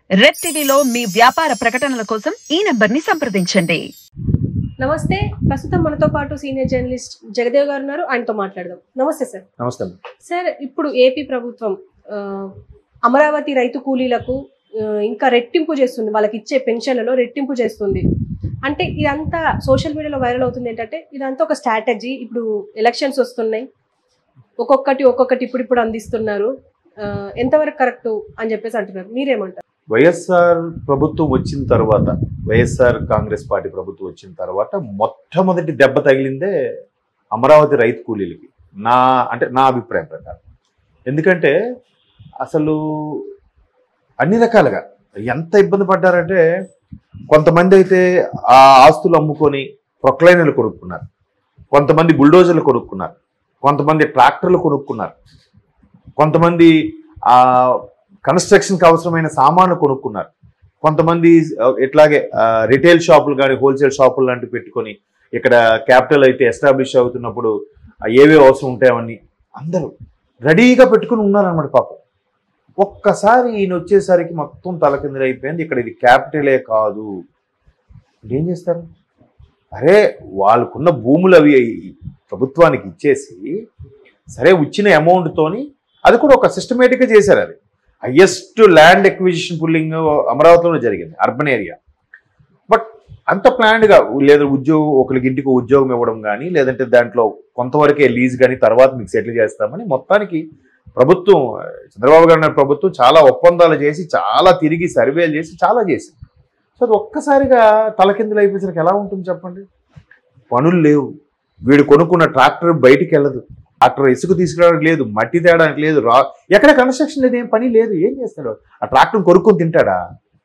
Red టీవీలో మీ వ్యాపార ప్రకటనల కోసం ఈ నంబర్ ని సంప్రదించండి నమస్తే ప్రస్తుతం మనతో పాటు సీనియర్ జర్నలిస్ట్ జగదేవ్ గారు ఉన్నారు ఆయనతో మాట్లాడదాం నమస్తే సార్ నమస్తే అమ్మ. సార్ ఇప్పుడు ఏపీ ప్రభుత్వం ఆ, అమరావతి రైతు కూలీలకు ఆ, ఇంకా రెట్టింపు చేస్తుంది వాళ్ళకి ఇచ్చే పెన్షన్లలో రెట్టింపు చేస్తుంది అంటే ఇదంతా సోషల్ మీడియాలో వైరల్ అవుతుంది ఏంటంటే ఇదంతా ఒక స్ట్రాటజీ ఇప్పుడు ఎలక్షన్స్ వస్తున్నాయి ఒక్కొక్కటి ఒక్కొక్కటి ఇప్పుడు ఇప్పుడు అందిస్తున్నారు ఆ, ఎంతవరకు కరెక్ట్ అని చెప్పేసి అంటున్నారు మీరేమంటారు వైఎస్ఆర్ ప్రభుత్వం వచ్చిన తర్వాత వైఎస్ఆర్ కాంగ్రెస్ పార్టీ ప్రభుత్వం వచ్చిన తర్వాత మొట్టమొదటి దెబ్బ తగిలిందే అమరావతి రైతు కూలీలకి నా అంటే నా అభిప్రాయం ప్రకారం ఎందుకంటే అసలు అన్ని రకాలుగా ఎంత ఇబ్బంది పడ్డారంటే కొంతమంది అయితే ఆ ఆస్తులు అమ్ముకొని ప్రొక్లైనర్లు కొనుక్కున్నారు కొంతమంది బుల్డోజర్లు కొనుక్కున్నారు కొంతమంది ట్రాక్టర్లు కొనుక్కున్నారు కొంతమంది ఆ కన్స్ట్రక్షన్కి అవసరమైన సామాన్లు కొనుక్కున్నారు కొంతమంది ఆ, ఇట్లాగే రిటైల్ షాపులు కానీ హోల్సేల్ షాపులు లాంటివి పెట్టుకొని ఇక్కడ క్యాపిటల్ అయితే ఎస్టాబ్లిష్ అవుతున్నప్పుడు ఆ, ఏవే అవసరం ఉంటాయని అందరూ రెడీగా పెట్టుకుని ఉన్నారన్నమాట పాపం ఒక్కసారి ఈయన వచ్చేసరికి మొత్తం తలకిందులైపోయింది ఇక్కడ ఇది క్యాపిటలే కాదు ఇప్పుడు ఏం చేస్తారు అరే వాళ్ళకున్న భూములు అవి ప్రభుత్వానికి ఇచ్చేసి సరే వచ్చిన అమౌంట్తోని అది కూడా ఒక సిస్టమేటిక్గా చేశారు అది హయ్యెస్ట్ ల్యాండ్ ఎక్విజిషన్ పుల్లింగ్ అమరావతిలోనే జరిగింది అర్బన్ ఏరియా బట్ అంత ప్లాన్డ్గా లేదా ఉద్యోగం ఒకరికి ఇంటికి ఉద్యోగం ఇవ్వడం కానీ లేదంటే దాంట్లో కొంతవరకే లీజ్ కానీ తర్వాత మీకు సెటిల్ చేస్తామని మొత్తానికి ప్రభుత్వం చంద్రబాబు గారి నాయుడు ప్రభుత్వం చాలా ఒప్పందాలు చేసి చాలా తిరిగి సర్వేలు చేసి చాలా చేసింది సో అది ఒక్కసారిగా తలకిందులు అయిపోయేసరికి ఎలా ఉంటుంది చెప్పండి పనులు లేవు వీడు కొనుక్కున్న ట్రాక్టర్ బయటికి వెళ్ళదు ట్రాక్టర్ ఇసుక తీసుకురావడానికి లేదు మట్టి తేయడానికి లేదు రా ఎక్కడ కన్స్ట్రక్షన్ లేదు ఏం పని లేదు ఏం చేస్తాడు ఆ ట్రాక్టర్ కొనుక్కొని తింటాడా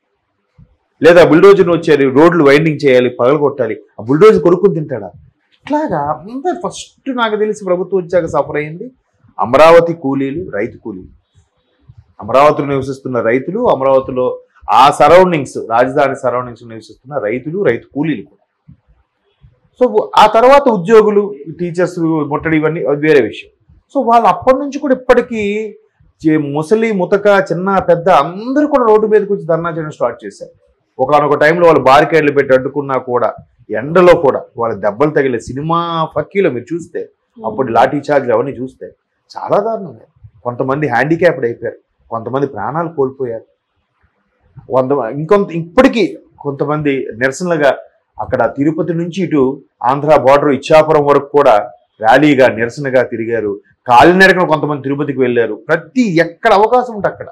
లేదా బుల్డోజర్ వచ్చేది రోడ్లు వైండింగ్ చేయాలి పగలు కొట్టాలి ఆ బుల్డోజర్ కొనుక్కొని తింటాడా ఇట్లాగా అందరు ఫస్ట్ నాకు తెలిసి ప్రభుత్వం వచ్చాక సఫర్ అయింది అమరావతి కూలీలు రైతు కూలీలు అమరావతిలో నివసిస్తున్న రైతులు అమరావతిలో ఆ సరౌండింగ్స్ రాజధాని సరౌండింగ్స్ నివసిస్తున్న రైతులు రైతు కూలీలు కూడా సో ఆ తర్వాత ఉద్యోగులు టీచర్స్ ముట్టడి ఇవన్నీ అది వేరే విషయం సో వాళ్ళు అప్పటి నుంచి కూడా ఇప్పటికీ చే- ముసలి ముతక చిన్న పెద్ద అందరూ కూడా రోడ్డు మీదకి వచ్చి ధర్నా చేయడం స్టార్ట్ చేశారు ఒకనొక టైంలో వాళ్ళు బారికేడ్లు పెట్టి అడ్డుకున్నా కూడా ఎండలో కూడా వాళ్ళ దెబ్బలు తగిలే సినిమా ఫక్కీలో మీరు చూస్తే అప్పుడు లాఠీ చార్జ్ అవన్నీ చూస్తే చాలా దారుణంగా కొంతమంది హ్యాండిక్యాప్డ్ అయిపోయారు కొంతమంది ప్రాణాలు కోల్పోయారు కొంత ఇంకొంత ఇప్పటికీ కొంతమంది నిరసనలుగా అక్కడ తిరుపతి నుంచి ఇటు ఆంధ్ర బార్డర్ ఇచ్చాపురం వరకు కూడా ర్యాలీగా నిరసనగా తిరిగారు కాలినడకన కొంతమంది తిరుపతికి వెళ్ళారు ప్రతి ఎక్కడ అవకాశం ఉంటే అక్కడ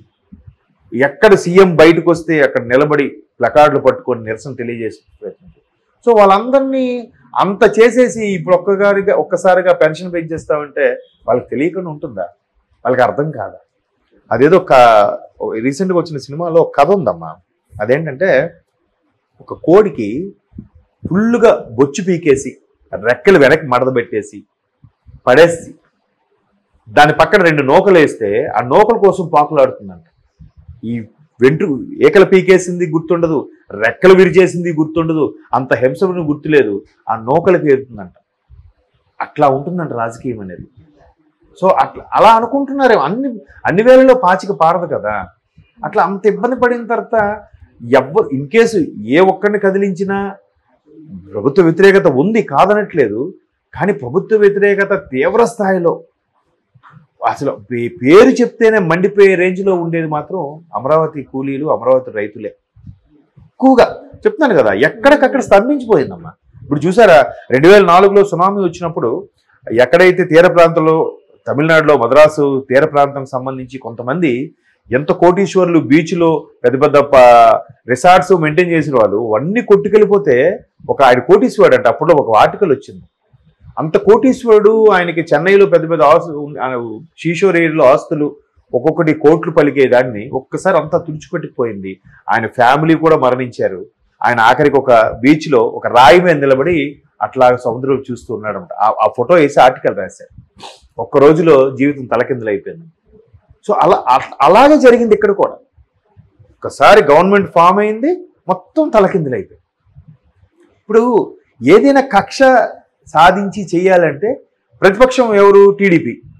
ఎక్కడ సీఎం బయటకు వస్తే అక్కడ నిలబడి ప్లకార్డులు పట్టుకొని నిరసన తెలియజేసి ప్రయత్నం సో వాళ్ళందరినీ అంత చేసేసి ఇప్పుడు ఒక్కగారిగా ఒక్కసారిగా పెన్షన్ పెంచేస్తామంటే వాళ్ళకి తెలియకుండా ఉంటుందా వాళ్ళకి అర్థం కాదా అదేదో ఒక రీసెంట్గా వచ్చిన సినిమాలో ఒక కథ ఉందమ్మా అదేంటంటే ఒక కోడికి ఫుల్లుగా బొచ్చు పీకేసి రెక్కలు వెనక్కి మడతబెట్టేసి పడేసి దాని పక్కన రెండు నూకలు వేస్తే ఆ నూకల కోసం పాకులాడుతుందంట ఈ వెంట్రు ఏకలు పీకేసింది గుర్తుండదు రెక్కలు విరిచేసింది గుర్తుండదు అంత హింసను గుర్తులేదు ఆ నూకలకి ఏరుతుందంట అట్లా ఉంటుందంట రాజకీయం అనేది సో అట్లా అలా అనుకుంటున్నారు అన్ని అన్ని వేళల్లో పాచిక పారదు కదా అట్లా అంత ఇబ్బంది పడిన తర్వాత ఎవ్వరు ఇన్ కేసు ఏ ఒక్కరిని కదిలించినా ప్రభుత్వ వ్యతిరేకత ఉంది కాదనట్లేదు కానీ ప్రభుత్వ వ్యతిరేకత తీవ్ర స్థాయిలో అసలు పే- పేరు చెప్తేనే మండిపోయే రేంజ్లో ఉండేది మాత్రం అమరావతి కూలీలు అమరావతి రైతులే ఎక్కువగా చెప్తున్నాను కదా ఎక్కడికక్కడ స్తంభించిపోయిందమ్మా ఇప్పుడు చూసారా రెండు వేల నాలుగులో సునామీ వచ్చినప్పుడు ఎక్కడైతే తీర ప్రాంతంలో తమిళనాడులో మద్రాసు తీర ప్రాంతం సంబంధించి కొంతమంది ఎంత కోటీశ్వర్లు బీచ్లో పెద్ద పెద్ద రిసార్ట్స్ మెయింటైన్ చేసిన వాళ్ళు అన్ని కొట్టుకెళ్ళిపోతే ఒక ఆయన కోటీశ్వరుడు అంటే అప్పుడు ఒక ఆర్టికల్ వచ్చింది అంత కోటీశ్వరుడు ఆయనకి చెన్నైలో పెద్ద పెద్ద ఆస్తు షీషోర్ ఏరియాలో ఆస్తులు ఒక్కొక్కటి కోట్లు పలికే దాన్ని ఒక్కసారి అంతా తుడిచిపెట్టుకుపోయింది ఆయన ఫ్యామిలీ కూడా మరణించారు ఆయన ఆఖరికి ఒక బీచ్ లో ఒక రాయి మీద నిలబడి అట్లా సముద్రం చూస్తూ ఉన్నాడు ఆ ఫోటో వేసి ఆర్టికల్ రాశారు ఒక్క రోజులో జీవితం తలకిందులు అయిపోయింది సో అలా అ- అలాగే జరిగింది ఇక్కడ కూడా ఒకసారి గవర్నమెంట్ ఫామ్ అయింది మొత్తం తలకిందులు అయిపోయింది ఇప్పుడు ఏదైనా కక్ష సాధించి చేయాలంటే ప్రతిపక్షం ఎవరు టీడీపీ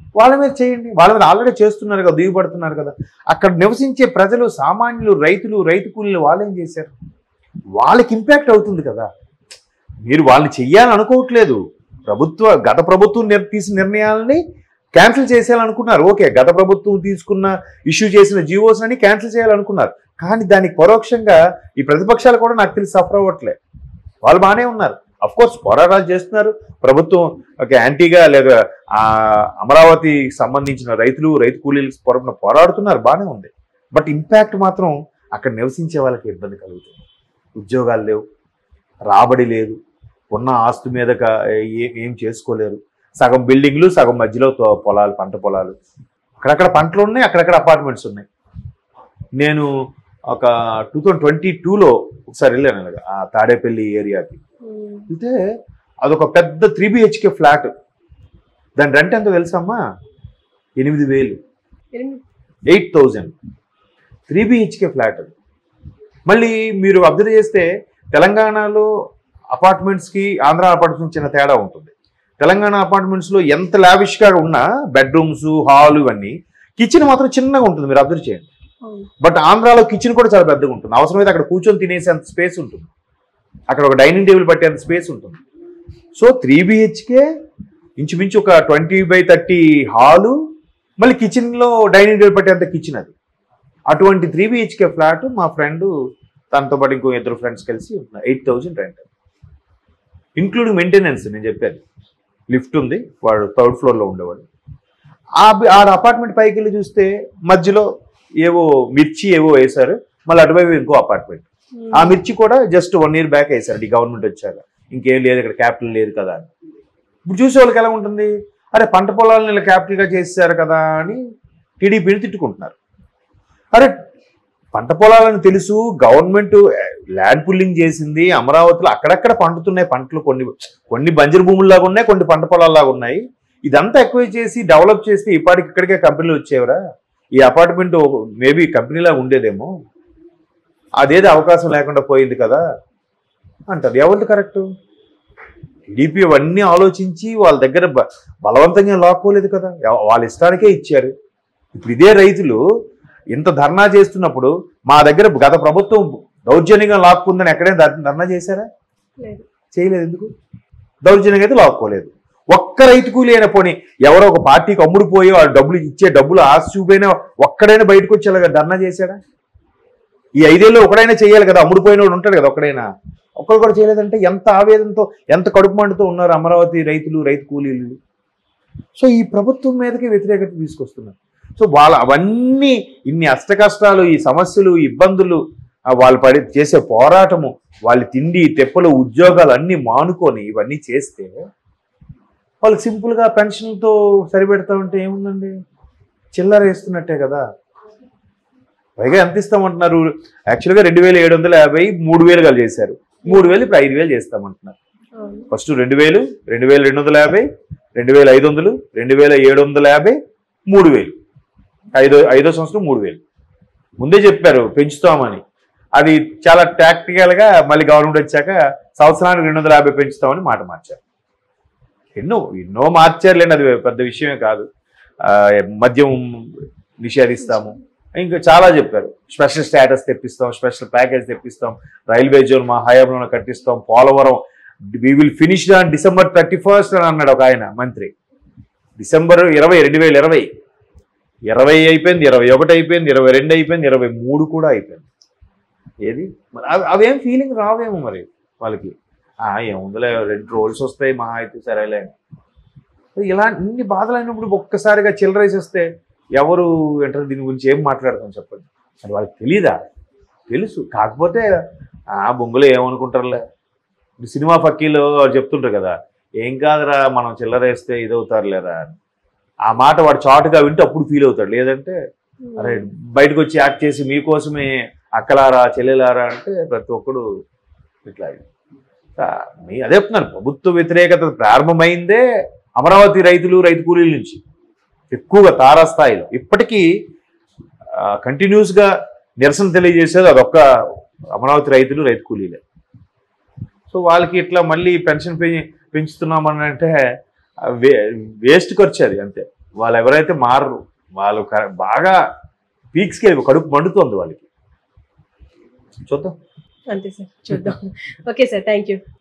వాళ్ళ మీద చేయండి వాళ్ళ మీద ఆల్రెడీ చేస్తున్నారు కదా దిగుపడుతున్నారు కదా అక్కడ నివసించే ప్రజలు సామాన్యులు రైతులు రైతు కూలీలు వాళ్ళేం చేశారు వాళ్ళకి ఇంపాక్ట్ అవుతుంది కదా మీరు వాళ్ళని చెయ్యాలని అనుకోవట్లేదు ప్రభుత్వ గత ప్రభుత్వం నిర్- తీసిన నిర్ణయాలని క్యాన్సిల్ చేసేయాలనుకున్నారు ఓకే గత ప్రభుత్వం తీసుకున్న ఇష్యూ చేసిన జీవోస్ అని క్యాన్సిల్ చేయాలనుకున్నారు కానీ దానికి పరోక్షంగా ఈ ప్రతిపక్షాలు కూడా నాకు తెలిసి సఫర్ అవ్వట్లే వాళ్ళు బాగానే ఉన్నారు అఫ్ కోర్స్ పోరాటాలు చేస్తున్నారు ప్రభుత్వం ఒక యాంటీగా లేదా ఆ అమరావతికి సంబంధించిన రైతులు రైతు కూలీలు పొరపున పోరాడుతున్నారు బాగానే ఉంది బట్ ఇంపాక్ట్ మాత్రం అక్కడ నివసించే వాళ్ళకి ఇబ్బంది కలుగుతుంది ఉద్యోగాలు లేవు రాబడి లేదు ఉన్న ఆస్తు మీద క- ఏ- ఏం చేసుకోలేరు సగం బిల్డింగ్లు సగం మధ్యలో తో- పొలాలు పంట పొలాలు అక్కడక్కడ పంటలు ఉన్నాయి అక్కడక్కడ అపార్ట్మెంట్స్ ఉన్నాయి నేను ఒక టూ థౌజండ్ ట్వంటీ టూలో ఒకసారి వెళ్ళాను ఇలాగ ఆ తాడేపల్లి ఏరియాకి ఉమ్. అయితే అదొక పెద్ద త్రీ బిహెచ్కే ఫ్లాట్ దాని రెంట్ ఎంత తెలుసమ్మా ఎనిమిది వేలు ఎనిమిది- eight thousand three BHK flat అది మళ్ళీ మీరు అబ్జర్వ్ చేస్తే తెలంగాణలో అపార్ట్మెంట్స్కి ఆంధ్ర అపార్ట్మెంట్స్ చిన్న తేడా ఉంటుంది తెలంగాణ అపార్ట్మెంట్స్లో ఎంత లావిష్గా ఉన్నా బెడ్రూమ్స్ హాల్ ఇవన్నీ కిచెన్ మాత్రం చిన్నగా ఉంటుంది మీరు అబ్జర్వ్ చేయండి అవును. బట్ ఆంధ్రాలో కిచెన్ కూడా చాలా పెద్దగా ఉంటుంది అవసరమైతే అక్కడ కూర్చొని తినేసేంత స్పేస్ ఉంటుంది అక్కడ ఒక డైనింగ్ టేబుల్ పట్టేంత స్పేస్ ఉంటుంది సో త్రీ బిహెచ్కే ఇంచుమించు ఒక ట్వంటీ బై థర్టీ హాలు మళ్ళీ కిచెన్లో డైనింగ్ టేబుల్ పట్టేంత కిచెన్ అది అటువంటి త్రీ బిహెచ్కే ఫ్లాట్ మా ఫ్రెండ్ తనతో పాటు ఇంకో ఇద్దరు ఫ్రెండ్స్ కలిసి eight thousand rent including maintenance నేను చెప్పాను లిఫ్ట్ ఉంది వాడు థర్డ్ ఫ్లోర్లో ఉండేవాడు ఆ బి- ఆ అపార్ట్మెంట్ పైకి వెళ్ళి చూస్తే మధ్యలో ఏవో మిర్చి ఏవో వేశారు మళ్ళీ అటువైపు ఇంకో అపార్ట్మెంట్ ఉమ్. ఆ మిర్చి కూడా జస్ట్ వన్ ఇయర్ బ్యాక్ వేశారు ఈ గవర్నమెంట్ వచ్చాక ఇంకేం లేదు ఇక్కడ క్యాపిటల్ లేదు కదా అని ఇప్పుడు చూసే వాళ్ళకి ఎలా ఉంటుంది అరే పంట పొలాలను ఇలా క్యాపిటల్గా చేశారు కదా అని టీడీపీని తిట్టుకుంటున్నారు అరే పంట పొలాలని తెలుసు గవర్నమెంట్ ల్యాండ్ పుల్లింగ్ చేసింది అమరావతిలో అక్కడక్కడ పండుతున్నాయి పంటలు కొన్ని కొన్ని బంజరు భూముల్లాగా ఉన్నాయి కొన్ని పంట పొలాల్లాగా ఉన్నాయి ఇదంతా ఎక్కువ చేసి డెవలప్ చేస్తే ఇప్పటికి ఇక్కడికే కంపెనీలు వచ్చేవరా ఈ అపార్ట్మెంట్ మేబీ కంపెనీలా ఉండేదేమో అదేదో అవకాశం లేకుండా పోయింది కదా అంటారు ఎవరిది కరెక్ట్ టీడీపీ అవన్నీ ఆలోచించి వాళ్ళ దగ్గర బ- బలవంతంగా లాక్కోలేదు కదా ఎవ- వాళ్ళ ఇష్టానికే ఇచ్చారు ఇప్పుడు ఇదే రైతులు ఇంత ధర్నా చేస్తున్నప్పుడు మా దగ్గర గత ప్రభుత్వం దౌర్జన్యంగా లాక్కుందని ఎక్కడైనా ధర్- ధర్నా చేశారా లేదు. చేయలేదు ఎందుకు దౌర్జన్యంగా అయితే లాక్కోలేదు ఒక్క రైతు కూలి అయినా పోనీ ఎవరో ఒక పార్టీకి అమ్ముడుపోయి వాళ్ళు డబ్బులు ఇచ్చే డబ్బులు ఆశ చూపైనా ఒక్కడైనా బయటకు వచ్చేలాగా ధర్నా చేశాడా ఈ ఐదేళ్ళు ఒకడైనా చేయాలి కదా అమ్ముడుపోయిన వాడు ఉంటాడు కదా ఒక్కడైనా ఒక్కడు కూడా చేయలేదంటే ఎంత ఆవేదనతో ఎంత కడుపు మంటతో ఉన్నారు అమరావతి రైతులు రైతు కూలీలు సో ఈ ప్రభుత్వం మీదకి వ్యతిరేకత తీసుకొస్తున్నారు సో వాళ్ళ అవన్నీ ఇన్ని అష్ట కష్టాలు ఈ సమస్యలు ఈ ఇబ్బందులు ఆ వాళ్ళు పడి చేసే పోరాటము వాళ్ళ తిండి తెప్పలు ఉద్యోగాలు అన్నీ మానుకొని ఇవన్నీ చేస్తే వాళ్ళకి సింపుల్గా పెన్షన్తో సరిపెడతా ఉంటే ఏముందండి చిల్లర వేస్తున్నట్టే కదా పైగా ఎంత ఇస్తామంటున్నారు యాక్చువల్గా రెండు వేల ఏడు వందల యాభై మూడు వేలుగా చేశారు మూడు వేలు ఇప్పుడు ఐదు వేలు చేస్తామంటున్నారు అవును. ఫస్ట్ రెండు వేలు రెండు వేల రెండు వందల యాభై రెండు వేల ఐదు వందలు రెండు వేల ఏడు వందల యాభై మూడు వేలు ఐదో ఐదో సంవత్సరం మూడు వేలు ముందే చెప్పారు పెంచుతామని అది చాలా టాక్టికల్గా మళ్ళీ గవర్నమెంట్ వచ్చాక సంవత్సరానికి రెండు వందల యాభై పెంచుతామని మాట మార్చారు ఎన్నో ఎన్నో మార్చారులేండి అది పెద్ద విషయమే కాదు ఆ, మద్యం నిషేధిస్తాము ఇంకా చాలా చెప్పారు స్పెషల్ స్టేటస్ తెప్పిస్తాం స్పెషల్ ప్యాకేజ్ తెప్పిస్తాం రైల్వే జోన్ మా హయాంలో కట్టిస్తాం Polavaram we will finish on December thirty first అని అన్నాడు ఒక ఆయన మంత్రి డిసెంబర్ ఇరవై రెండు వేల ఇరవై ఇరవై అయిపోయింది ఇరవై ఒకటి అయిపోయింది ఇరవై రెండు అయిపోయింది ఇరవై మూడు కూడా అయిపోయింది ఏది మరి అవి అవేం ఫీలింగ్ రావేమో మరి వాళ్ళకి ఆ, ఏముందిలే రెండు రోల్స్ వస్తాయి మహా అయితే సరేలే ఇలా ఇన్ని బాధలు అయినప్పుడు ఒక్కసారిగా చిల్లరేసేస్తే ఎవరు ఎంటర్ దీని గురించి ఏం మాట్లాడతాం చెప్పండి మరి వాళ్ళకి తెలీదా తెలుసు కాకపోతే ఆ బొంగులో ఏమనుకుంటారులే ఇప్పుడు సినిమా ఫక్కీలో చెప్తుంటారు కదా ఏం కాదురా మనం చిల్లరేస్తే ఇదవుతారులేరా అని ఆ మాట వాడు చాటుగా వింటే అప్పుడు ఫీల్ అవుతాడు లేదంటే అరే బయటకు వచ్చి యాక్ట్ చేసి మీకోసమే అక్కలారా చెల్లెలారా అంటే ప్రతి ఒక్కడు ఇట్లా ఆ, మీ అదే చెప్తున్నాను ప్రభుత్వ వ్యతిరేకత ప్రారంభమైందే అమరావతి రైతులు రైతు కూలీల నుంచి ఎక్కువగా తారాస్థాయిలో ఇప్పటికీ కంటిన్యూస్గా నిరసన తెలియజేసేది అదొక్క అమరావతి రైతులు రైతు కూలీలే సో వాళ్ళకి ఇట్లా మళ్ళీ పెన్షన్ పె పెంచుతున్నామని అంటే ఆ వే వేస్ట్ ఖర్చు అది అంతే వాళ్ళు ఎవరైతే మారరు వాళ్ళు క- బాగా పీక్స్కి వెళ్ళి కడుపు మండుతోంది వాళ్ళకి చూద్దాం అంతే సార్ చూద్దాం ఓకే సార్ థ్యాంక్ యూ